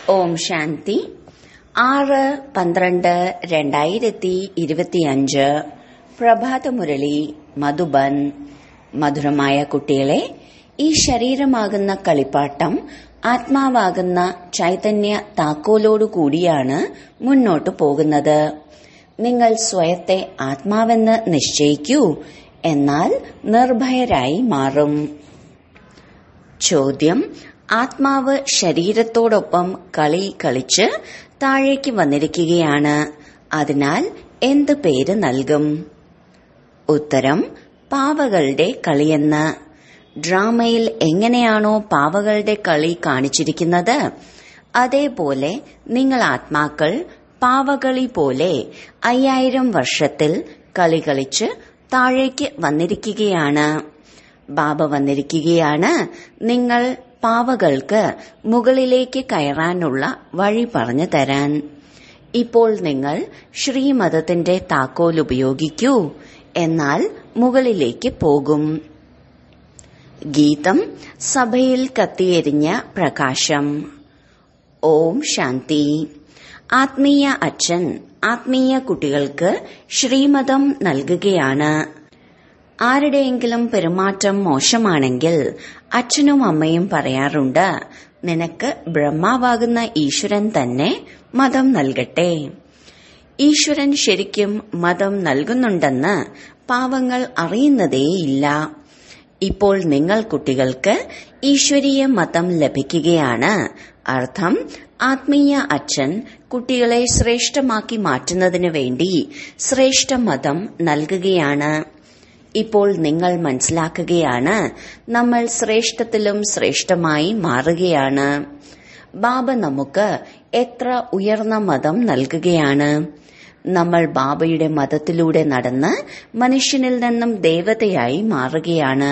ഓം ശാന്തി ആറ് പന്ത്രണ്ട് രണ്ടായിരത്തി ഇരുപത്തിയഞ്ച് പ്രഭാതമുരളി മധുബൻ മധുരമായ കുട്ടികളെ ഈ ശരീരമാകുന്ന കളിപ്പാട്ടം ആത്മാവാകുന്ന ചൈതന്യ താക്കോലോടുകൂടിയാണ് മുന്നോട്ടു പോകുന്നത് നിങ്ങൾ സ്വയത്തെ ആത്മാവെന്ന് നിശ്ചയിക്കൂ എന്നാൽ നിർഭയരായി മാറും ചോദ്യം ആത്മാവ് ശരീരത്തോടൊപ്പം കളി കളിച്ച് താഴേക്ക് വന്നിരിക്കുകയാണ് അതിനാൽ എന്ത് പേര് നൽകും ഉത്തരം പാവകളുടെ കളിയെന്ന് ഡ്രാമയിൽ എങ്ങനെയാണോ പാവകളുടെ കളി കാണിച്ചിരിക്കുന്നത് അതേപോലെ നിങ്ങൾ ആത്മാക്കൾ പാവകളി പോലെ അയ്യായിരം വർഷത്തിൽ കളി കളിച്ച് താഴേക്ക് വന്നിരിക്കുകയാണ് ബാബ വന്നിരിക്കുകയാണ് നിങ്ങൾ പാവകൾക്ക് മുകളിലേക്ക് കയറാനുള്ള വഴി പറഞ്ഞു തരാൻ ഇപ്പോൾ നിങ്ങൾ ശ്രീമതത്തിന്റെ താക്കോൽ ഉപയോഗിക്കൂ എന്നാൽ മുകളിലേക്ക് പോകും ഗീതം സഭയിൽ കത്തിയെരിഞ്ഞ പ്രകാശം ഓം ശാന്തി ആത്മീയ അച്ഛൻ ആത്മീയ കുട്ടികൾക്ക് ശ്രീമതം നൽകുകയാണ് ആരുടെയെങ്കിലും പെരുമാറ്റം മോശമാണെങ്കിൽ അച്ഛനും അമ്മയും പറയാറുണ്ട് നിനക്ക് ബ്രഹ്മാവാകുന്ന ഈശ്വരൻ തന്നെ മതം നൽകട്ടെ ഈശ്വരൻ ശരിക്കും മതം നൽകുന്നുണ്ടെന്ന് പാവങ്ങൾ അറിയുന്നതേയില്ല ഇപ്പോൾ നിങ്ങൾ കുട്ടികൾക്ക് ഈശ്വരീയ മതം ലഭിക്കുകയാണ് അർത്ഥം ആത്മീയ അച്ഛൻ കുട്ടികളെ ശ്രേഷ്ഠമാക്കി മാറ്റുന്നതിനു വേണ്ടി ശ്രേഷ്ഠ മതം നൽകുകയാണ് ഇപ്പോൾ നിങ്ങൾ മനസ്സിലാക്കുകയാണ് നമ്മൾ ശ്രേഷ്ഠത്തിലും ശ്രേഷ്ഠമായി മാറുകയാണ് ബാബ നമുക്ക് എത്ര ഉയർന്ന മതം നൽകുകയാണ് നമ്മൾ ബാബയുടെ മതത്തിലൂടെ നടന്ന് മനുഷ്യനിൽ നിന്നും ദേവതയായി മാറുകയാണ്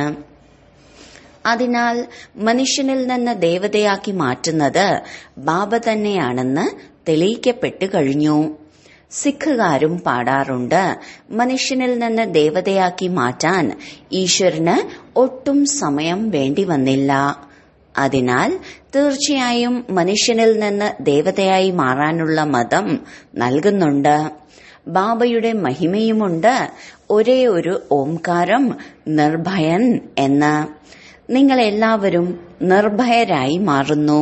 അതിനാൽ മനുഷ്യനിൽ നിന്ന് ദേവതയാക്കി മാറ്റുന്നത് ബാബ തന്നെയാണെന്ന് തെളിയിക്കപ്പെട്ടു കഴിഞ്ഞു സിഖുകാരും പാടാറുണ്ട് മനുഷ്യനിൽ നിന്ന് ദേവതയാക്കി മാറ്റാൻ ഈശ്വരന് ഒട്ടും സമയം വേണ്ടി വന്നില്ല അതിനാൽ തീർച്ചയായും മനുഷ്യനിൽ നിന്ന് ദേവതയായി മാറാനുള്ള മതം നൽകുന്നുണ്ട് ബാബയുടെ മഹിമയുമുണ്ട് ഒരേ ഒരു ഓംകാരം നിർഭയൻ എന്ന് നിങ്ങൾ എല്ലാവരും നിർഭയരായി മാറുന്നു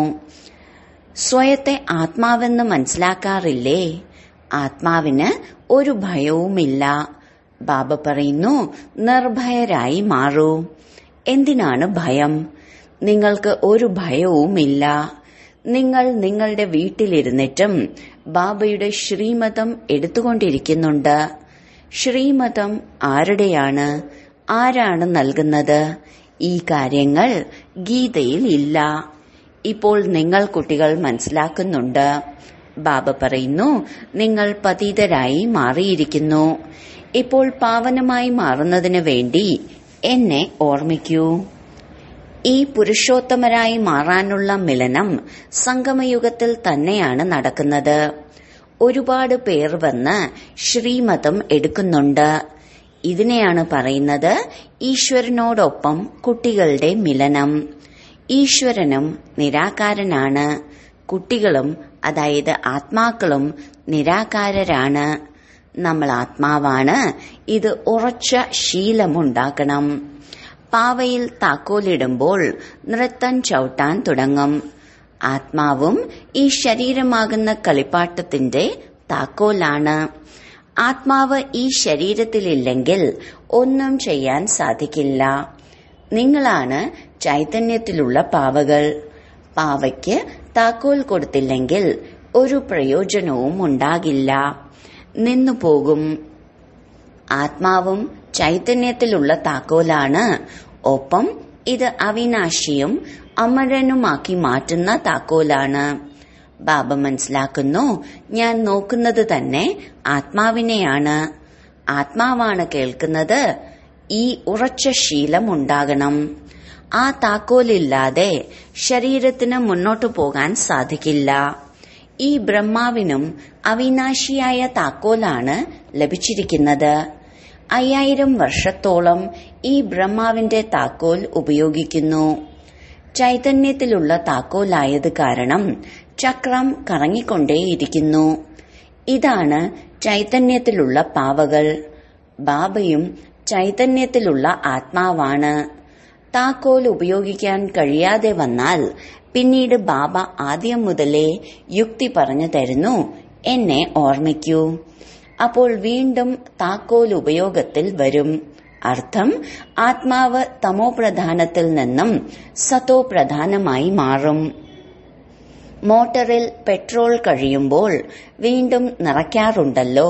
സ്വയത്തെ ആത്മാവെന്ന് മനസ്സിലാക്കാറില്ലേ ആത്മാവിന് ഒരു ഭയവുമില്ല ബാബ പറയുന്നു നിർഭയരായി മാറൂ എന്തിനാണ് ഭയം നിങ്ങൾക്ക് ഒരു ഭയവുമില്ല നിങ്ങൾ നിങ്ങളുടെ വീട്ടിലിരുന്നിട്ടും ബാബയുടെ ശ്രീമതം എടുത്തുകൊണ്ടിരിക്കുന്നുണ്ട് ശ്രീമതം ആരുടെയാണ് ആരാണ് നൽകുന്നത് ഈ കാര്യങ്ങൾ ഗീതയിൽ ഇല്ല ഇപ്പോൾ നിങ്ങൾ കുട്ടികൾ മനസ്സിലാക്കുന്നുണ്ട് ബാബ പറയുന്നു നിങ്ങൾ പതീതരായി മാറിയിരിക്കുന്നു ഇപ്പോൾ പാവനമായി മാറുന്നതിന് വേണ്ടി എന്നെ ഓർമ്മിക്കൂ ഈ പുരുഷോത്തമരായി മാറാനുള്ള മിലനം സംഗമയുഗത്തിൽ തന്നെയാണ് നടക്കുന്നത് ഒരുപാട് പേർ വന്ന് ശ്രീമതം എടുക്കുന്നുണ്ട് ഇതിനെയാണ് പറയുന്നത് ഈശ്വരനോടൊപ്പം കുട്ടികളുടെ മിലനം ഈശ്വരനും നിരാകാരനാണ് കുട്ടികളും അതായത് ആത്മാക്കളും നിരാകാരരാണ് നമ്മൾ ആത്മാവാണ് ഇത് ഉറച്ച ശീലമുണ്ടാക്കണം പാവയിൽ താക്കോലിടുമ്പോൾ നൃത്തം ചവിട്ടാൻ തുടങ്ങും ആത്മാവും ഈ ശരീരമാകുന്ന കളിപ്പാട്ടത്തിന്റെ താക്കോലാണ് ആത്മാവ് ഈ ശരീരത്തിലില്ലെങ്കിൽ ഒന്നും ചെയ്യാൻ സാധിക്കില്ല നിങ്ങളാണ് ചൈതന്യത്തിലുള്ള പാവകൾ പാവയ്ക്ക് താക്കോൽ കൊടുത്തില്ലെങ്കിൽ ഒരു പ്രയോജനവും ഉണ്ടാകില്ല നിന്നു പോകും ആത്മാവും ചൈതന്യത്തിലുള്ള താക്കോലാണ് ഒപ്പം ഇത് അവിനാശിയും അമരനുമാക്കി മാറ്റുന്ന താക്കോലാണ് ബാബ മനസ്സിലാക്കുന്നു ഞാൻ നോക്കുന്നത് തന്നെ ആത്മാവിനെയാണ് ആത്മാവാണ് കേൾക്കുന്നത് ഈ ഉറച്ച ശീലം ഉണ്ടാകണം ആ താക്കോലില്ലാതെ ശരീരത്തിന് മുന്നോട്ടു പോകാൻ സാധിക്കില്ല ഈ ബ്രഹ്മാവിനും അവിനാശിയായ താക്കോലാണ് ലഭിച്ചിരിക്കുന്നത് അയ്യായിരം വർഷത്തോളം ഈ ബ്രഹ്മാവിന്റെ താക്കോൽ ഉപയോഗിക്കുന്നു ചൈതന്യത്തിലുള്ള താക്കോലായത് കാരണം ചക്രം കറങ്ങിക്കൊണ്ടേയിരിക്കുന്നു ഇതാണ് ചൈതന്യത്തിലുള്ള പാവകൾ ബാബയും ചൈതന്യത്തിലുള്ള ആത്മാവാണ് താക്കോൽ ഉപയോഗിക്കാൻ കഴിയാതെ വന്നാൽ പിന്നീട് ബാബ ആദ്യം മുതലേ യുക്തി പറഞ്ഞു തരുന്നു എന്നെ ഓർമ്മിക്കൂ അപ്പോൾ വീണ്ടും താക്കോൽ ഉപയോഗത്തിൽ വരും അർത്ഥം ആത്മാവ് തമോ പ്രധാനത്തിൽ നിന്നും സതോ പ്രധാനമായി മാറും മോട്ടറിൽ പെട്രോൾ കഴിയുമ്പോൾ വീണ്ടും നിറയ്ക്കാറുണ്ടല്ലോ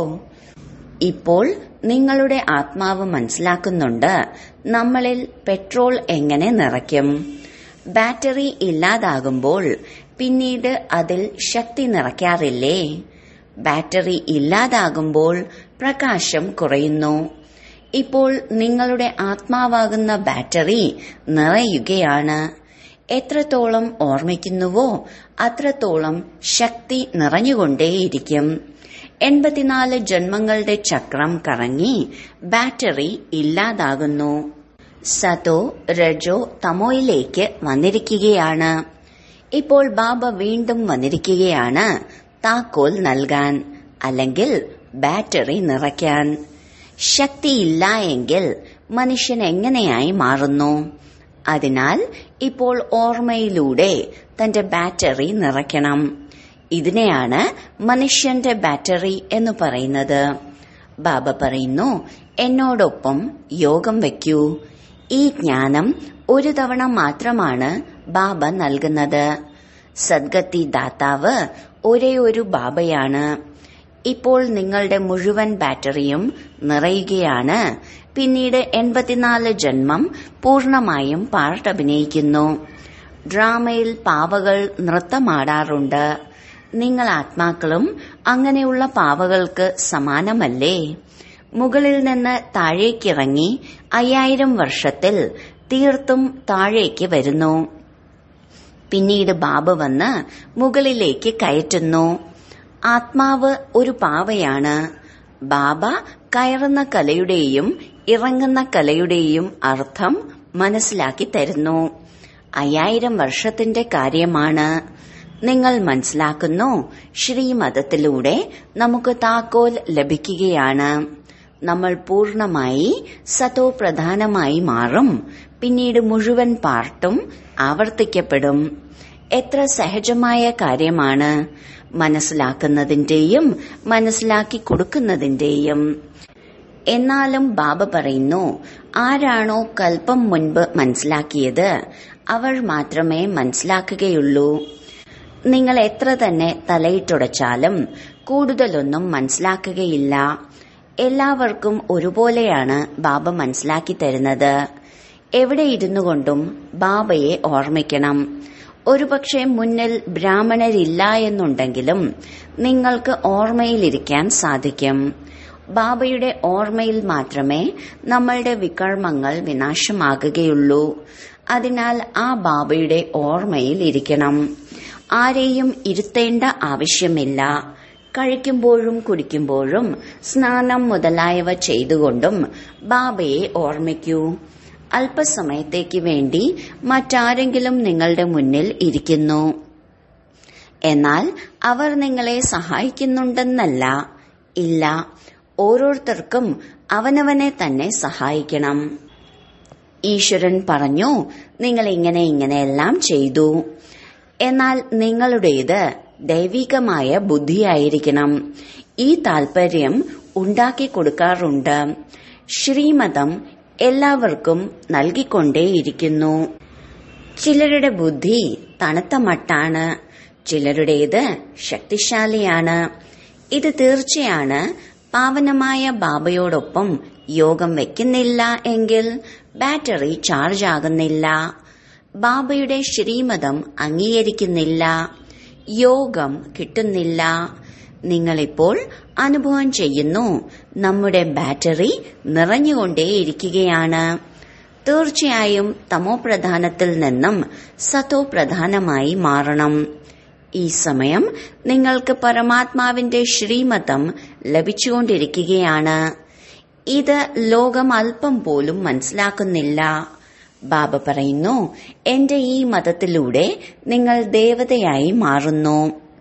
ഇപ്പോൾ നിങ്ങളുടെ ആത്മാവ് മനസ്സിലാക്കുന്നുണ്ട് നമ്മളിൽ പെട്രോൾ എങ്ങനെ നിറയ്ക്കും ബാറ്ററി ഇല്ലാതാകുമ്പോൾ പിന്നീട് അതിൽ ശക്തി നിറയ്ക്കാറില്ലേ ബാറ്ററി ഇല്ലാതാകുമ്പോൾ പ്രകാശം കുറയുന്നു ഇപ്പോൾ നിങ്ങളുടെ ആത്മാവാകുന്ന ബാറ്ററി നിറയുകയാണ് എത്രത്തോളം ഓർമ്മിക്കുന്നുവോ അത്രത്തോളം ശക്തി നിറഞ്ഞുകൊണ്ടേയിരിക്കും എൺപത്തിനാല് ജന്മങ്ങളുടെ ചക്രം കറങ്ങി ബാറ്ററി ഇല്ലാതാകുന്നു സതോ രജോ തമോയിലേക്ക് വന്നിരിക്കുകയാണ് ഇപ്പോൾ ബാബ വീണ്ടും വന്നിരിക്കുകയാണ് താക്കോൽ നൽകാൻ അല്ലെങ്കിൽ ബാറ്ററി നിറയ്ക്കാൻ ശക്തിയില്ല എങ്കിൽ മനുഷ്യൻ എങ്ങനെയായി മാറുന്നു അതിനാൽ ഇപ്പോൾ ഓർമ്മയിലൂടെ തന്റെ ബാറ്ററി നിറയ്ക്കണം ഇതിനെയാണ് മനുഷ്യന്റെ ബാറ്ററി എന്ന് പറയുന്നത് ബാബ പറയുന്നു എന്നോടൊപ്പം യോഗം വയ്ക്കൂ ഈ ജ്ഞാനം ഒരു തവണ മാത്രമാണ് ബാബ നൽകുന്നത് സദ്ഗതി ദാതാവ് ഒരേ ഒരു ബാബയാണ് ഇപ്പോൾ നിങ്ങളുടെ മുഴുവൻ ബാറ്ററിയും നിറയുകയാണ് പിന്നീട് എൺപത്തിനാല് ജന്മം പൂർണമായും പാട്ടഭിനയിക്കുന്നു ഡ്രാമയിൽ പാവകൾ നൃത്തമാടാറുണ്ട് നിങ്ങൾ ആത്മാക്കളും അങ്ങനെയുള്ള പാവകൾക്ക് സമാനമല്ലേ മുകളിൽ നിന്ന് താഴേക്കിറങ്ങി അയ്യായിരം വർഷത്തിൽ തീർത്തും താഴേക്ക് വരുന്നു പിന്നീട് ബാബ വന്ന് മുകളിലേക്ക് കയറ്റുന്നു ആത്മാവ് ഒരു പാവയാണ് ബാബ കയറുന്ന കലയുടെയും ഇറങ്ങുന്ന കലയുടെയും അർത്ഥം മനസ്സിലാക്കി തരുന്നു അയ്യായിരം വർഷത്തിന്റെ കാര്യമാണ് നിങ്ങൾ മനസ്സിലാക്കുന്നു ശ്രീമതത്തിലൂടെ നമുക്ക് താക്കോൽ ലഭിക്കുകയാണ് നമ്മൾ പൂർണമായി സതോ പ്രധാനമായി മാറും പിന്നീട് മുഴുവൻ പാർട്ടും ആവർത്തിക്കപ്പെടും എത്ര സഹജമായ കാര്യമാണ് മനസ്സിലാക്കുന്നതിന്റെയും മനസ്സിലാക്കി കൊടുക്കുന്നതിന്റെയും എന്നാലും ബാബ പറയുന്നു ആരാണോ കൽപ്പം മുൻപ് മനസ്സിലാക്കിയത് അവർ മാത്രമേ മനസ്സിലാക്കുകയുള്ളൂ നിങ്ങൾ എത്ര തന്നെ തലയിട്ടുടച്ചാലും കൂടുതലൊന്നും മനസ്സിലാക്കുകയില്ല എല്ലാവർക്കും ഒരുപോലെയാണ് ബാബ മനസ്സിലാക്കി തരുന്നത് എവിടെ ഇരുന്നു കൊണ്ടും ബാബയെ ഓർമ്മിക്കണം ഒരുപക്ഷെ മുന്നിൽ ബ്രാഹ്മണരില്ല എന്നുണ്ടെങ്കിലും നിങ്ങൾക്ക് ഓർമ്മയിലിരിക്കാൻ സാധിക്കും ബാബയുടെ ഓർമ്മയിൽ മാത്രമേ നമ്മളുടെ വികർമ്മങ്ങൾ വിനാശമാകുകയുള്ളൂ അതിനാൽ ആ ബാബയുടെ ഓർമ്മയിൽ ഇരിക്കണം ആരെയും ഇരുത്തേണ്ട ആവശ്യമില്ല കഴിക്കുമ്പോഴും കുടിക്കുമ്പോഴും സ്നാനം മുതലായവ ചെയ്തുകൊണ്ടും ബാബയെ ഓർമ്മിക്കൂ അല്പസമയത്തേക്ക് വേണ്ടി മറ്റാരെങ്കിലും നിങ്ങളുടെ മുന്നിൽ ഇരിക്കുന്നു എന്നാൽ അവർ നിങ്ങളെ സഹായിക്കുന്നുണ്ടെന്നല്ല ഇല്ല ഓരോരുത്തർക്കും അവനവനെ തന്നെ സഹായിക്കണം ഈശ്വരൻ പറഞ്ഞു നിങ്ങൾ ഇങ്ങനെ ഇങ്ങനെയെല്ലാം ചെയ്തു എന്നാൽ നിങ്ങളുടേത് ദൈവികമായ ബുദ്ധിയായിരിക്കണം ഈ താൽപര്യം ഉണ്ടാക്കി കൊടുക്കാറുണ്ട് ശ്രീമതം എല്ലാവർക്കും നൽകിക്കൊണ്ടേയിരിക്കുന്നു ചിലരുടെ ബുദ്ധി തണുത്ത മട്ടാണ് ചിലരുടേത് ശക്തിശാലിയാണ് ഇത് തീർച്ചയാണ് പാവനമായ ബാബയോടൊപ്പം യോഗം വെക്കുന്നില്ല എങ്കിൽ ബാറ്ററി ചാർജ് ആകുന്നില്ല ബാബയുടെ ശ്രീമതം അംഗീകരിക്കുന്നില്ല യോഗം കിട്ടുന്നില്ല നിങ്ങളിപ്പോൾ അനുഭവം ചെയ്യുന്നു നമ്മുടെ ബാറ്ററി നിറഞ്ഞുകൊണ്ടേയിരിക്കുകയാണ് തീർച്ചയായും തമോ പ്രധാനത്തിൽ നിന്നും സതോ പ്രധാനമായി മാറണം ഈ സമയം നിങ്ങൾക്ക് പരമാത്മാവിന്റെ ശ്രീമതം ലഭിച്ചുകൊണ്ടിരിക്കുകയാണ് ഇത് ലോകം അല്പം പോലും മനസ്സിലാക്കുന്നില്ല ബാബ പറയുന്നു എന്റെ ഈ മതത്തിലൂടെ നിങ്ങൾ ദേവതയായി മാറുന്നു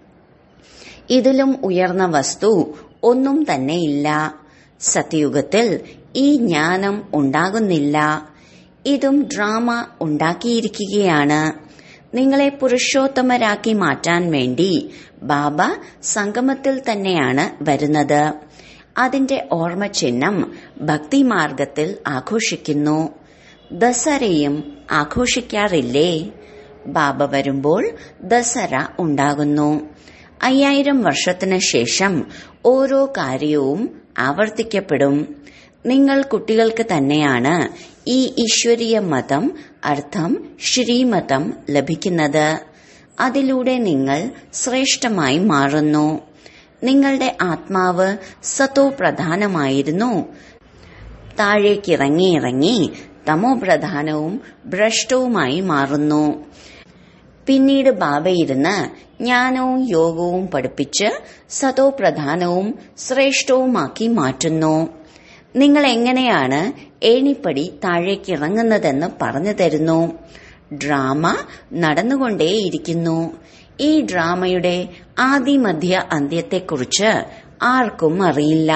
ഇതിലും ഉയർന്ന വസ്തു ഒന്നും തന്നെയില്ല സത്യയുഗത്തിൽ ഈ ജ്ഞാനം ഉണ്ടാകുന്നില്ല ഇതും ഡ്രാമ ഉണ്ടാക്കിയിരിക്കുകയാണ് നിങ്ങളെ പുരുഷോത്തമരാക്കി മാറ്റാൻ വേണ്ടി ബാബ സംഗമത്തിൽ തന്നെയാണ് വരുന്നത് അതിന്റെ ഓർമ്മ ചിഹ്നം ഭക്തിമാർഗത്തിൽ ആഘോഷിക്കുന്നു ദസറയും ആഘോഷിക്കാറില്ലേ ബാബ വരുമ്പോൾ ദസറ ഉണ്ടാകുന്നു അയ്യായിരം വർഷത്തിന് ശേഷം ഓരോ കാര്യവും ആവർത്തിക്കപ്പെടും നിങ്ങൾ കുട്ടികൾക്ക് തന്നെയാണ് ഈ ഈശ്വരീയ മതം അർത്ഥം ശ്രീമതം ലഭിക്കുന്നത് അതിലൂടെ നിങ്ങൾ ശ്രേഷ്ഠമായി മാറുന്നു നിങ്ങളുടെ ആത്മാവ് സത്തോ പ്രധാനമായിരുന്നു താഴേക്കിറങ്ങി ഇറങ്ങി തമോ പ്രധാനവും ഭ്രഷ്ടവുമായി മാറുന്നു പിന്നീട് ബാബയിരുന്ന് ജ്ഞാനവും യോഗവും പഠിപ്പിച്ച് സതോ പ്രധാനവും ശ്രേഷ്ഠവുമാക്കി മാറ്റുന്നു നിങ്ങൾ എങ്ങനെയാണ് ഏണിപ്പടി താഴേക്കിറങ്ങുന്നതെന്ന് പറഞ്ഞു തരുന്നു ഡ്രാമ നടന്നുകൊണ്ടേയിരിക്കുന്നു ഈ ഡ്രാമയുടെ ആദിമധ്യ അന്ത്യത്തെക്കുറിച്ച് ആർക്കും അറിയില്ല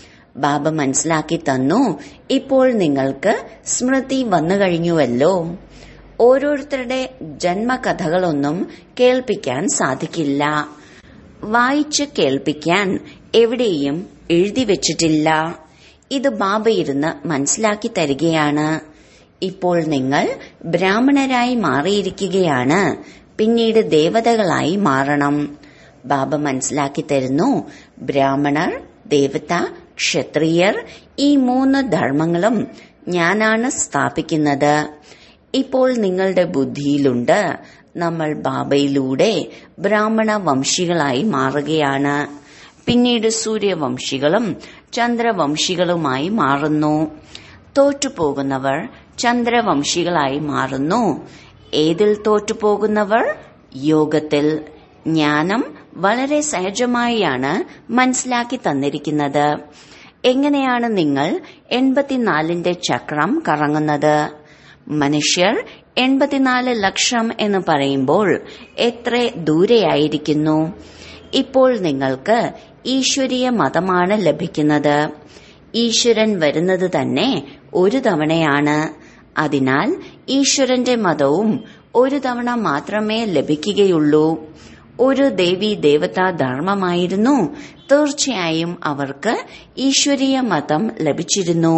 ബാബ മനസ്സിലാക്കി തന്നു ഇപ്പോൾ നിങ്ങൾക്ക് സ്മൃതി വന്നു കഴിഞ്ഞുവല്ലോ ഓരോരുത്തരുടെ ജന്മകഥകളൊന്നും കേൾപ്പിക്കാൻ സാധിക്കില്ല വായിച്ച് കേൾപ്പിക്കാൻ എവിടെയും എഴുതി വെച്ചിട്ടില്ല ഇത് ബാബ ഇരുന്ന് മനസ്സിലാക്കി തരികയാണ് ഇപ്പോൾ നിങ്ങൾ ബ്രാഹ്മണരായി മാറിയിരിക്കുകയാണ് പിന്നീട് ദേവതകളായി മാറണം ബാബ മനസ്സിലാക്കി തരുന്നു ബ്രാഹ്മണർ ദേവത ക്ഷത്രിയർ ഈ മൂന്ന് ധർമ്മങ്ങളും ഞാനാണ് സ്ഥാപിക്കുന്നത് ഇപ്പോൾ നിങ്ങളുടെ ബുദ്ധിയിലുണ്ട് നമ്മൾ ബാബയിലൂടെ ബ്രാഹ്മണ വംശികളായി മാറുകയാണ് പിന്നീട് സൂര്യവംശികളും ചന്ദ്രവംശികളുമായി മാറുന്നു തോറ്റുപോകുന്നവർ ചന്ദ്രവംശികളായി മാറുന്നു ഏതിൽ തോറ്റുപോകുന്നവർ യോഗത്തിൽ ജ്ഞാനം വളരെ സഹജമായാണ് മനസ്സിലാക്കി തന്നിരിക്കുന്നത് എങ്ങനെയാണ് നിങ്ങൾ എൺപത്തിനാലിന്റെ ചക്രം കറങ്ങുന്നത് മനുഷ്യർ എൺപത്തിനാല് ലക്ഷം എന്ന് പറയുമ്പോൾ എത്ര ദൂരെയായിരിക്കുന്നു ഇപ്പോൾ നിങ്ങൾക്ക് ഈശ്വരീയ മതമാണ് ലഭിക്കുന്നത് ഈശ്വരൻ വരുന്നത് തന്നെ ഒരു തവണയാണ് അതിനാൽ ഈശ്വരന്റെ മതവും ഒരു തവണ മാത്രമേ ലഭിക്കുകയുള്ളൂ ഒരു ദേവി ദേവതാ ധർമ്മമായിരുന്നു തീർച്ചയായും അവർക്ക് ഈശ്വരീയ മതം ലഭിച്ചിരുന്നു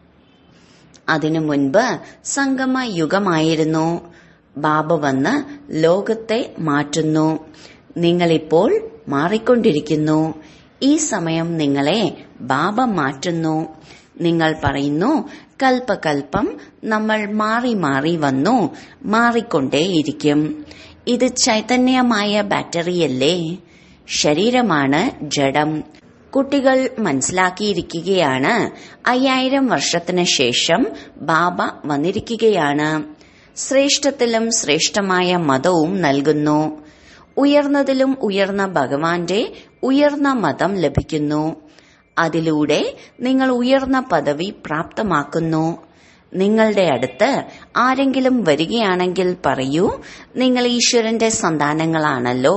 അതിനു മുൻപ് സംഗമ യുഗമായിരുന്നു ബാബ വന്ന് ലോകത്തെ മാറ്റുന്നു നിങ്ങളിപ്പോൾ മാറിക്കൊണ്ടിരിക്കുന്നു ഈ സമയം നിങ്ങളെ ബാബ മാറ്റുന്നു നിങ്ങൾ പറയുന്നു കൽപ്പകൽപ്പം നമ്മൾ മാറി മാറി വന്നു മാറിക്കൊണ്ടേയിരിക്കും ഇത് ചൈതന്യമായ ബാറ്ററിയല്ലേ ശരീരമാണ് ജഡം കുട്ടികൾ മനസ്സിലാക്കിയിരിക്കുകയാണ് അയ്യായിരം വർഷത്തിന് ശേഷം ബാബ വന്നിരിക്കുകയാണ് ശ്രേഷ്ഠത്തിലും ശ്രേഷ്ഠമായ മതവും നൽകുന്നു ഉയർന്നതിലും ഉയർന്ന ഭഗവാന്റെ ഉയർന്ന മതം ലഭിക്കുന്നു അതിലൂടെ നിങ്ങൾ ഉയർന്ന പദവി പ്രാപ്തമാക്കുന്നു നിങ്ങളുടെ അടുത്ത് ആരെങ്കിലും വരികയാണെങ്കിൽ പറയൂ നിങ്ങൾ ഈശ്വരന്റെ സന്താനങ്ങളാണല്ലോ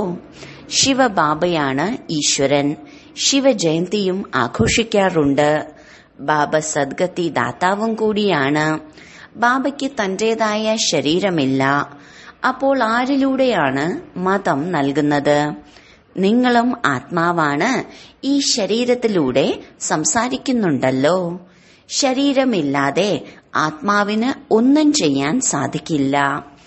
ശിവബാബയാണ് ഈശ്വരൻ ശിവജയന്തിയും ആഘോഷിക്കാറുണ്ട് ബാബ സദ്ഗതി ദാതാവും കൂടിയാണ് ബാബയ്ക്ക് തന്റേതായ ശരീരമില്ല അപ്പോൾ ആരിലൂടെയാണ് മതം നൽകുന്നത് നിങ്ങളും ആത്മാവാണ് ഈ ശരീരത്തിലൂടെ സംസാരിക്കുന്നുണ്ടല്ലോ ശരീരമില്ലാതെ ആത്മാവിന് ഒന്നും ചെയ്യാൻ സാധിക്കില്ല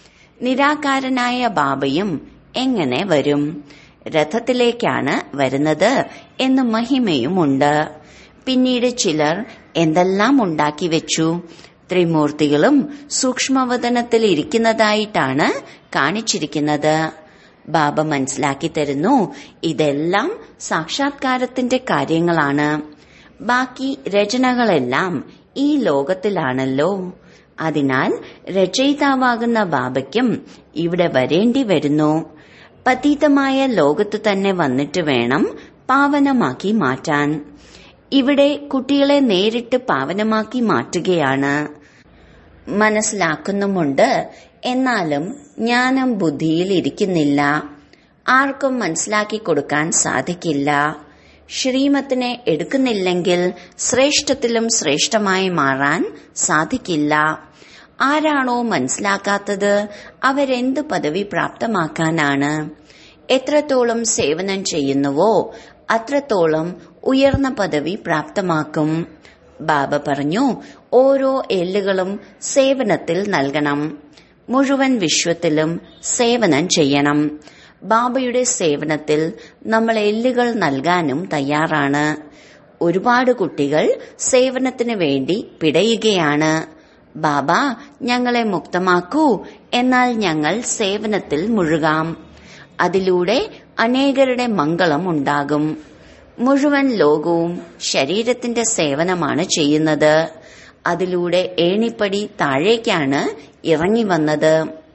നിരാകാരനായ ബാബയും എങ്ങനെ വരും രഥത്തിലേക്കാണ് വരുന്നത് എന്ന് മഹിമയുമുണ്ട് പിന്നീട് ചിലർ എന്തെല്ലാം ഉണ്ടാക്കി വെച്ചു ത്രിമൂർത്തികളും സൂക്ഷ്മവതനത്തിൽ ഇരിക്കുന്നതായിട്ടാണ് കാണിച്ചിരിക്കുന്നത് ബാബ മനസ്സിലാക്കി തരുന്നു ഇതെല്ലാം സാക്ഷാത്കാരത്തിന്റെ കാര്യങ്ങളാണ് ബാക്കി രചനകളെല്ലാം ഈ ലോകത്തിലാണല്ലോ അതിനാൽ രചയിതാവാകുന്ന ബാബയ്ക്കും ഇവിടെ വരേണ്ടി വരുന്നു പതീതമായ ലോകത്ത് തന്നെ വന്നിട്ട് വേണം പാവനമാക്കി മാറ്റാൻ ഇവിടെ കുട്ടികളെ നേരിട്ട് പാവനമാക്കി മാറ്റുകയാണ് മനസ്സിലാക്കുന്നുമുണ്ട് എന്നാലും ജ്ഞാനം ബുദ്ധിയിൽ ഇരിക്കുന്നില്ല ആർക്കും മനസ്സിലാക്കി കൊടുക്കാൻ സാധിക്കില്ല ശ്രീമത്തിനെ എടുക്കുന്നില്ലെങ്കിൽ ശ്രേഷ്ഠത്തിലും ശ്രേഷ്ഠമായി മാറാൻ സാധിക്കില്ല ആരാണോ മനസ്സിലാക്കാത്തത് അവരെന്ത് പദവി പ്രാപ്തമാക്കാനാണ് എത്രത്തോളം സേവനം ചെയ്യുന്നുവോ അത്രത്തോളം ഉയർന്ന പദവി പ്രാപ്തമാക്കും ബാബ പറഞ്ഞു ഓരോ എല്ലുകളും സേവനത്തിൽ നൽകണം മുഴുവൻ വിശ്വത്തിലും സേവനം ചെയ്യണം ബാബയുടെ സേവനത്തിൽ നമ്മൾ എല്ലുകൾ നൽകാനും തയ്യാറാണ് ഒരുപാട് കുട്ടികൾ സേവനത്തിന് വേണ്ടി പിടയുകയാണ് ബാബ ഞങ്ങളെ മുക്തമാക്കൂ എന്നാൽ ഞങ്ങൾ സേവനത്തിൽ മുഴുകാം അതിലൂടെ അനേകരുടെ മംഗളം ഉണ്ടാകും മുഴുവൻ ലോകവും ശരീരത്തിന്റെ സേവനമാണ് ചെയ്യുന്നത് അതിലൂടെ ഏണിപ്പടി താഴേക്കാണ് ഇറങ്ങി വന്നത്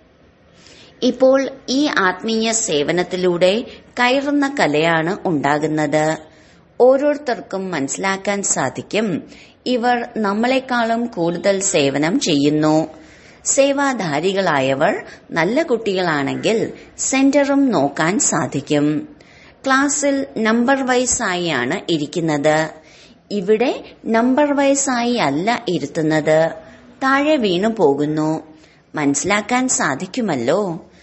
ഇപ്പോൾ ഈ ആത്മീയ സേവനത്തിലൂടെ കയറുന്ന കലയാണ് ഉണ്ടാകുന്നത് ഓരോരുത്തർക്കും മനസ്സിലാക്കാൻ സാധിക്കും ഇവർ നമ്മളെക്കാളും കൂടുതൽ സേവനം ചെയ്യുന്നു സേവാധാരികളായവർ നല്ല കുട്ടികളാണെങ്കിൽ സെന്ററും നോക്കാൻ സാധിക്കും ക്ലാസ്സിൽ നമ്പർ വൈസായാണ് ഇരിക്കുന്നത് ഇവിടെ നമ്പർ വൈസായി അല്ല ഇരുത്തുന്നത് താഴെ വീണു പോകുന്നു മനസ്സിലാക്കാൻ സാധിക്കുമല്ലോ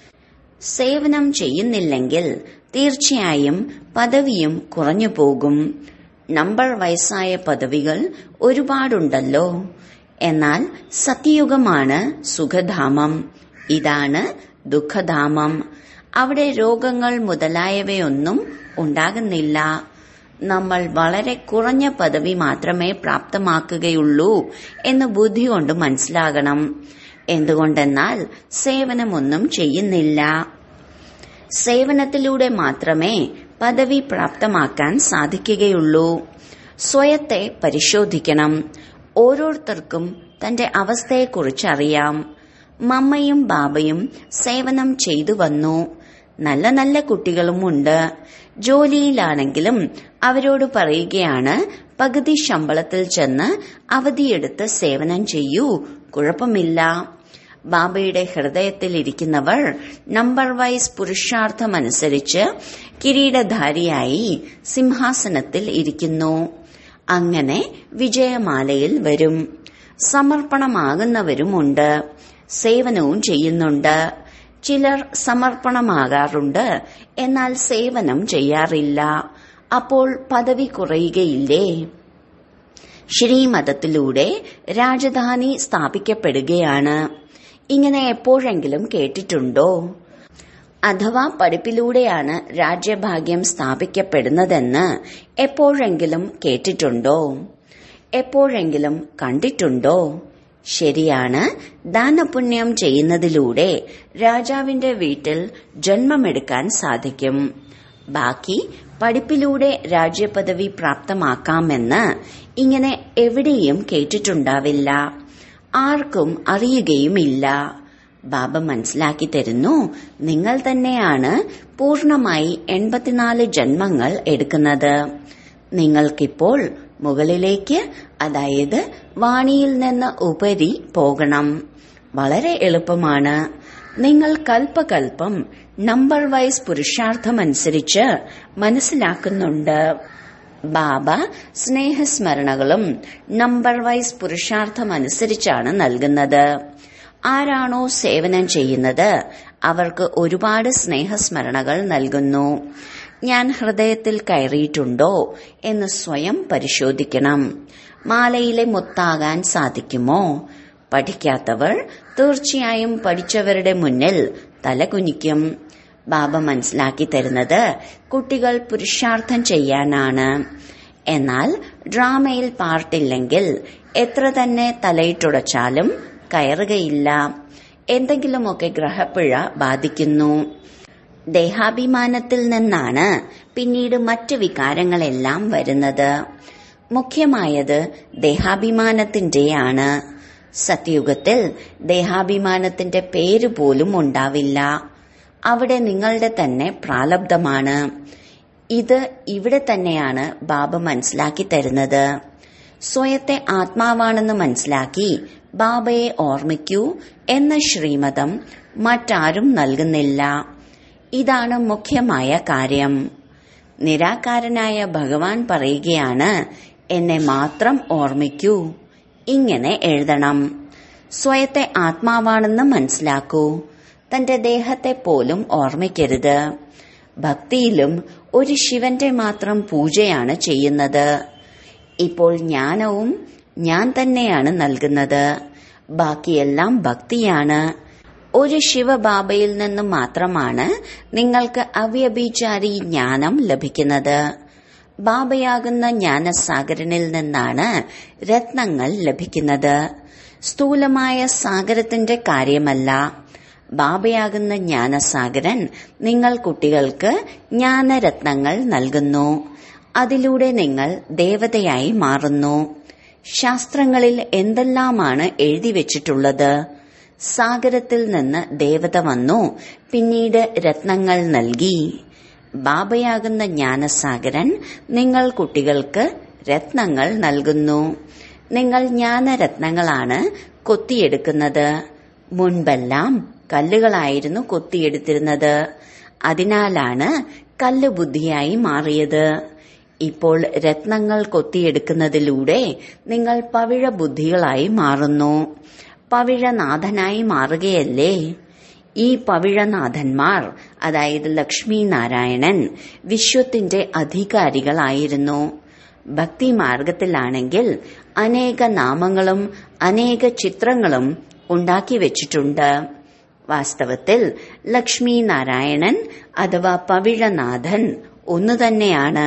സേവനം ചെയ്യുന്നില്ലെങ്കിൽ തീർച്ചയായും പദവിയും കുറഞ്ഞു പോകും നമ്പർ വയസ്സായ പദവികൾ ഒരുപാടുണ്ടല്ലോ എന്നാൽ സത്യയുഗമാണ് സുഖധാമം ഇതാണ് ദുഃഖധാമം അവിടെ രോഗങ്ങൾ മുതലായവയൊന്നും ഉണ്ടാകുന്നില്ല നമ്മൾ വളരെ കുറഞ്ഞ പദവി മാത്രമേ പ്രാപ്തമാക്കുകയുള്ളൂ എന്ന് ബുദ്ധി കൊണ്ട് മനസ്സിലാകണം എന്തുകൊണ്ടെന്നാൽ സേവനമൊന്നും ചെയ്യുന്നില്ല സേവനത്തിലൂടെ മാത്രമേ പദവി പ്രാപ്തമാക്കാൻ സാധിക്കുകയുള്ളൂ സ്വയത്തെ പരിശോധിക്കണം ഓരോരുത്തർക്കും തന്റെ അവസ്ഥയെക്കുറിച്ച് അറിയാം മമ്മയും ബാബയും സേവനം ചെയ്തു വന്നു നല്ല നല്ല കുട്ടികളുമുണ്ട് ജോലിയിലാണെങ്കിലും അവരോട് പറയുകയാണ് പകുതി ശമ്പളത്തിൽ ചെന്ന് അവധിയെടുത്ത് സേവനം ചെയ്യൂ കുഴപ്പമില്ല ബാബയുടെ ഹൃദയത്തിൽ ഇരിക്കുന്നവർ നമ്പർ വൈസ് പുരുഷാർത്ഥമനുസരിച്ച് കിരീടധാരിയായി സിംഹാസനത്തിൽ ഇരിക്കുന്നു അങ്ങനെ വിജയമാലയിൽ വരും സമർപ്പണമാകുന്നവരുമുണ്ട് സേവനവും ചെയ്യുന്നുണ്ട് ചിലർ സമർപ്പണമാകാറുണ്ട് എന്നാൽ സേവനം ചെയ്യാറില്ല അപ്പോൾ പദവി കുറയുകയില്ലേ ശ്രീമതത്തിലൂടെ രാജധാനി സ്ഥാപിക്കപ്പെടുകയാണ് ഇങ്ങനെ എപ്പോഴെങ്കിലും കേട്ടിട്ടുണ്ടോ അഥവാ പഠിപ്പിലൂടെയാണ് രാജ്യഭാഗ്യം സ്ഥാപിക്കപ്പെടുന്നതെന്ന് എപ്പോഴെങ്കിലും കേട്ടിട്ടുണ്ടോ എപ്പോഴെങ്കിലും കണ്ടിട്ടുണ്ടോ ശരിയാണ് ദാനപുണ്യം ചെയ്യുന്നതിലൂടെ രാജാവിന്റെ വീട്ടിൽ ജന്മമെടുക്കാൻ സാധിക്കും ബാക്കി പഠിപ്പിലൂടെ രാജ്യപദവി പ്രാപ്തമാക്കാമെന്ന് ഇങ്ങനെ എവിടെയും കേട്ടിട്ടുണ്ടാവില്ല ആർക്കും അറിയുകയുമില്ല ബാബ മനസ്സിലാക്കി തരുന്നു നിങ്ങൾ തന്നെയാണ് പൂർണമായി എൺപത്തിനാല് ജന്മങ്ങൾ എടുക്കുന്നത് നിങ്ങൾക്കിപ്പോൾ മുകളിലേക്ക് അതായത് വാണിയിൽ നിന്ന് ഉപരി പോകണം വളരെ എളുപ്പമാണ് നിങ്ങൾ കൽപ്പകൽപ്പം നമ്പർ വൈസ് പുരുഷാർത്ഥമനുസരിച്ച് മനസ്സിലാക്കുന്നുണ്ട് ബാബ സ്നേഹസ്മരണകളും നമ്പർ വൈസ് പുരുഷാർത്ഥമനുസരിച്ചാണ് നൽകുന്നത് ആരാണോ സേവനം ചെയ്യുന്നത് അവർക്ക് ഒരുപാട് സ്നേഹസ്മരണകൾ നൽകുന്നു ഞാൻ ഹൃദയത്തിൽ കയറിയിട്ടുണ്ടോ എന്ന് സ്വയം പരിശോധിക്കണം മാലയിലെ മുത്താകാൻ സാധിക്കുമോ പഠിക്കാത്തവർ തീർച്ചയായും പഠിച്ചവരുടെ മുന്നിൽ തലകുനിക്കും ബാബ മനസ്സിലാക്കി തരുന്നത് കുട്ടികൾ പുരുഷാർത്ഥം ചെയ്യാനാണ് എന്നാൽ ഡ്രാമയിൽ പാർട്ടില്ലെങ്കിൽ എത്ര തന്നെ തലയിട്ടുടച്ചാലും കയറുകയില്ല എന്തെങ്കിലുമൊക്കെ ഗ്രഹപ്പിഴ ബാധിക്കുന്നു ദേഹാഭിമാനത്തിൽ നിന്നാണ് പിന്നീട് മറ്റ് വികാരങ്ങളെല്ലാം വരുന്നത് മുഖ്യമായത് ദേഹാഭിമാനത്തിന്റെയാണ് സത്യയുഗത്തിൽ ദേഹാഭിമാനത്തിന്റെ പേര് പോലും ഉണ്ടാവില്ല അവിടെ നിങ്ങളുടെ തന്നെ പ്രാലബ്ധമാണ് ഇത് ഇവിടെ തന്നെയാണ് ബാബ മനസ്സിലാക്കി തരുന്നത് സ്വയത്തെ ആത്മാവാണെന്ന് മനസ്സിലാക്കി ബാബയെ ഓർമ്മിക്കൂ എന്ന ശ്രീമതം മറ്റാരും നൽകുന്നില്ല ഇതാണ് മുഖ്യമായ കാര്യം നിരാകാരനായ ഭഗവാൻ പറയുകയാണ് എന്നെ മാത്രം ഓർമ്മിക്കൂ ഇങ്ങനെ എഴുതണം സ്വയത്തെ ആത്മാവാണെന്ന് മനസ്സിലാക്കൂ തന്റെ ദേഹത്തെ പോലും ഓർമ്മിക്കരുത് ഭക്തിയിലും ഒരു ശിവന്റെ മാത്രം പൂജയാണ് ചെയ്യുന്നത് ഇപ്പോൾ ജ്ഞാനവും ഞാൻ തന്നെയാണ് നൽകുന്നത് ബാക്കിയെല്ലാം ഭക്തിയാണ് ഒരു ശിവബാബയിൽ നിന്നും മാത്രമാണ് നിങ്ങൾക്ക് അവ്യഭിചാരി ജ്ഞാനം ലഭിക്കുന്നത് ബാബയാകുന്ന ജ്ഞാനസാഗരനിൽ നിന്നാണ് രത്നങ്ങൾ ലഭിക്കുന്നത് സ്ഥൂലമായ സാഗരത്തിന്റെ കാര്യമല്ല ബാബയാകുന്ന ജ്ഞാനസാഗരൻ നിങ്ങൾ കുട്ടികൾക്ക് ജ്ഞാനരത്നങ്ങൾ നൽകുന്നു അതിലൂടെ നിങ്ങൾ ദേവതയായി മാറുന്നു ശാസ്ത്രങ്ങളിൽ എന്തെല്ലാമാണ് എഴുതി വെച്ചിട്ടുള്ളത് സാഗരത്തിൽ നിന്ന് ദേവത വന്നു പിന്നീട് രത്നങ്ങൾ നൽകി ബാബയാകുന്ന ജ്ഞാനസാഗരൻ നിങ്ങൾ കുട്ടികൾക്ക് രത്നങ്ങൾ നൽകുന്നു നിങ്ങൾ ജ്ഞാനരത്നങ്ങളാണ് കൊത്തിയെടുക്കുന്നത് മുൻപെല്ലാം കല്ലുകളായിരുന്നു കൊത്തിയെടുത്തിരുന്നത് അതിനാലാണ് കല്ല് ബുദ്ധിയായി മാറിയത് ഇപ്പോൾ രത്നങ്ങൾ കൊത്തിയെടുക്കുന്നതിലൂടെ നിങ്ങൾ പവിഴ ബുദ്ധികളായി മാറുന്നു പവിഴനാഥനായി മാറുകയല്ലേ ഈ പവിഴനാഥന്മാർ അതായത് ലക്ഷ്മി നാരായണൻ വിശ്വത്തിന്റെ അധികാരികളായിരുന്നു ഭക്തി മാർഗത്തിലാണെങ്കിൽ അനേക നാമങ്ങളും അനേക ചിത്രങ്ങളും ഉണ്ടാക്കി വെച്ചിട്ടുണ്ട് വാസ്തവത്തിൽ ലക്ഷ്മി നാരായണൻ അഥവാ പവിഴനാഥൻ ഒന്നു തന്നെയാണ്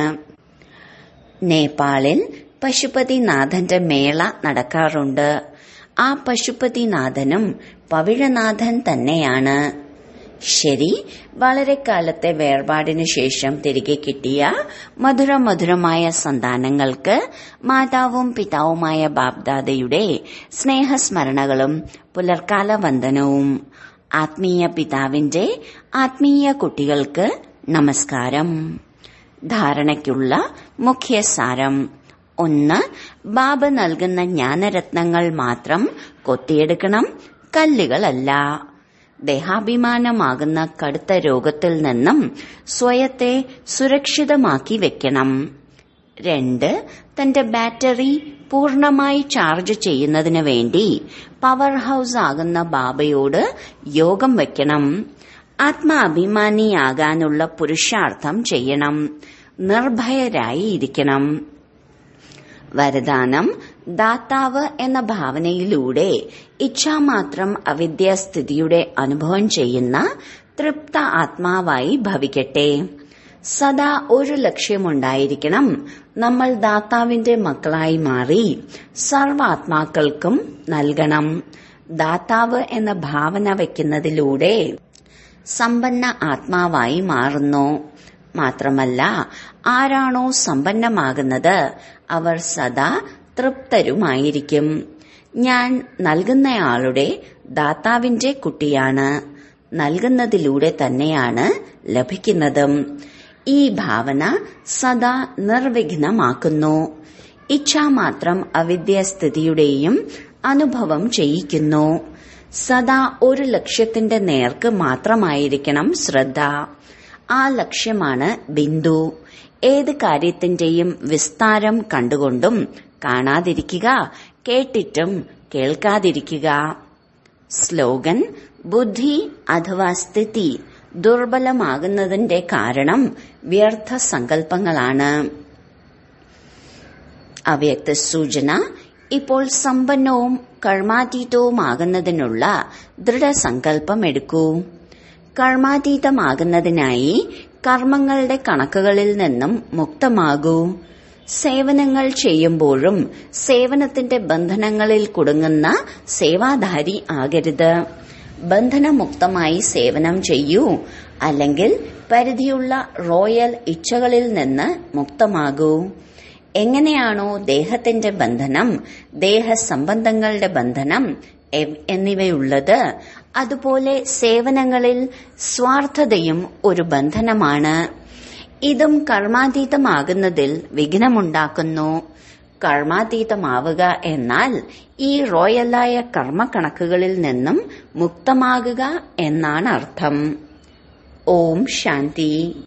നേപ്പാളിൽ പശുപതിനാഥന്റെ മേള നടക്കാറുണ്ട് ആ പശുപതിനാഥനും പവിഴനാഥൻ തന്നെയാണ് ശരി വളരെ കാലത്തെ വേർപാടിനു ശേഷം തിരികെ കിട്ടിയ മധുര മധുരമായ സന്താനങ്ങൾക്ക് മാതാവും പിതാവുമായ ബാബ്ദാദയുടെ സ്നേഹസ്മരണകളും പുലർക്കാല വന്ദനവും ആത്മീയ പിതാവിന്റെ ആത്മീയ കുട്ടികൾക്ക് നമസ്കാരം ധാരണയ്ക്കുള്ള മുഖ്യ സാരം ഒന്ന് ബാബ നൽകുന്ന ജ്ഞാനരത്നങ്ങൾ മാത്രം കൊത്തിയെടുക്കണം കല്ലുകളല്ല ദേഹാഭിമാനമാകുന്ന കടുത്ത രോഗത്തിൽ നിന്നും സ്വയത്തെ സുരക്ഷിതമാക്കി വെക്കണം രണ്ട് തന്റെ ബാറ്ററി പൂർണമായി ചാർജ് ചെയ്യുന്നതിന് വേണ്ടി പവർ ഹൌസ് ആകുന്ന ബാബയോട് യോഗം വെക്കണം ആത്മാഭിമാനിയാകാനുള്ള പുരുഷാർത്ഥം ചെയ്യണം നിർഭയരായി ഇരിക്കണം വരദാനം ദാതാവ് എന്ന ഭാവനയിലൂടെ ഇച്ഛാമാത്രം അവിദ്യാസ്ഥിതിയുടെ അനുഭവം ചെയ്യുന്ന തൃപ്ത ആത്മാവായി ഭവിക്കട്ടെ സദാ ഒരു ലക്ഷ്യമുണ്ടായിരിക്കണം നമ്മൾ ദാതാവിന്റെ മക്കളായി മാറി സർവാത്മാക്കൾക്കും നൽകണം ദാതാവ് എന്ന ഭാവന വയ്ക്കുന്നതിലൂടെ സമ്പന്ന ആത്മാവായി മാറുന്നു മാത്രമല്ല ആരാണോ സമ്പന്നമാകുന്നത് അവർ സദാ തൃപ്തരുമായിരിക്കും ഞാൻ നൽകുന്നയാളുടെ ദാതാവിന്റെ കുട്ടിയാണ് നൽകുന്നതിലൂടെ തന്നെയാണ് ലഭിക്കുന്നതും ഈ ഭാവന സദാ നിർവിഘ്നമാക്കുന്നു ഇച്ഛാമാത്രം അവിദ്യാസ്ഥിതിയുടെയും അനുഭവം ചെയ്യിക്കുന്നു സദാ ഒരു ലക്ഷ്യത്തിന്റെ നേർക്ക് മാത്രമായിരിക്കണം ശ്രദ്ധ ആ ലക്ഷ്യമാണ് ബിന്ദു ഏത് കാര്യത്തിന്റെയും വിസ്താരം കണ്ടുകൊണ്ടും കാണാതിരിക്കുക കേട്ടിട്ടും കേൾക്കാതിരിക്കുക സ്ലോഗൻ ബുദ്ധി അഥവാ സ്ഥിതി ദുർബലമാകുന്നതിന്റെ കാരണം വ്യർത്ഥ സങ്കല്പങ്ങളാണ് അവ്യക്ത സൂചന ഇപ്പോൾ സമ്പന്നവും കർമാതീതവുമാകുന്നതിനുള്ള ദൃഢസങ്കല്പം എടുക്കൂ കർമാതീതമാകുന്നതിനായി കർമ്മങ്ങളുടെ കണക്കുകളിൽ നിന്നും മുക്തമാകൂ സേവനങ്ങൾ ചെയ്യുമ്പോഴും സേവനത്തിന്റെ ബന്ധനങ്ങളിൽ കുടുങ്ങുന്ന സേവാധാരി ആകരുത് ബന്ധനമുക്തമായി സേവനം ചെയ്യൂ അല്ലെങ്കിൽ പരിധിയുള്ള റോയൽ ഇച്ഛകളിൽ നിന്ന് മുക്തമാകൂ എങ്ങനെയാണോ ദേഹത്തിന്റെ ബന്ധനം ദേഹസംബന്ധങ്ങളുടെ ബന്ധനം എന്നിവയുള്ളത് അതുപോലെ സേവനങ്ങളിൽ സ്വാർത്ഥതയും ഒരു ബന്ധനമാണ് ഇതും കർമാതീതമാകുന്നതിൽ വിഘ്നമുണ്ടാക്കുന്നു കർമാതീതമാവുക എന്നാൽ ഈ റോയലായ കർമ്മക്കണക്കുകളിൽ നിന്നും മുക്തമാകുക എന്നാണ് അർത്ഥം ഓം ശാന്തി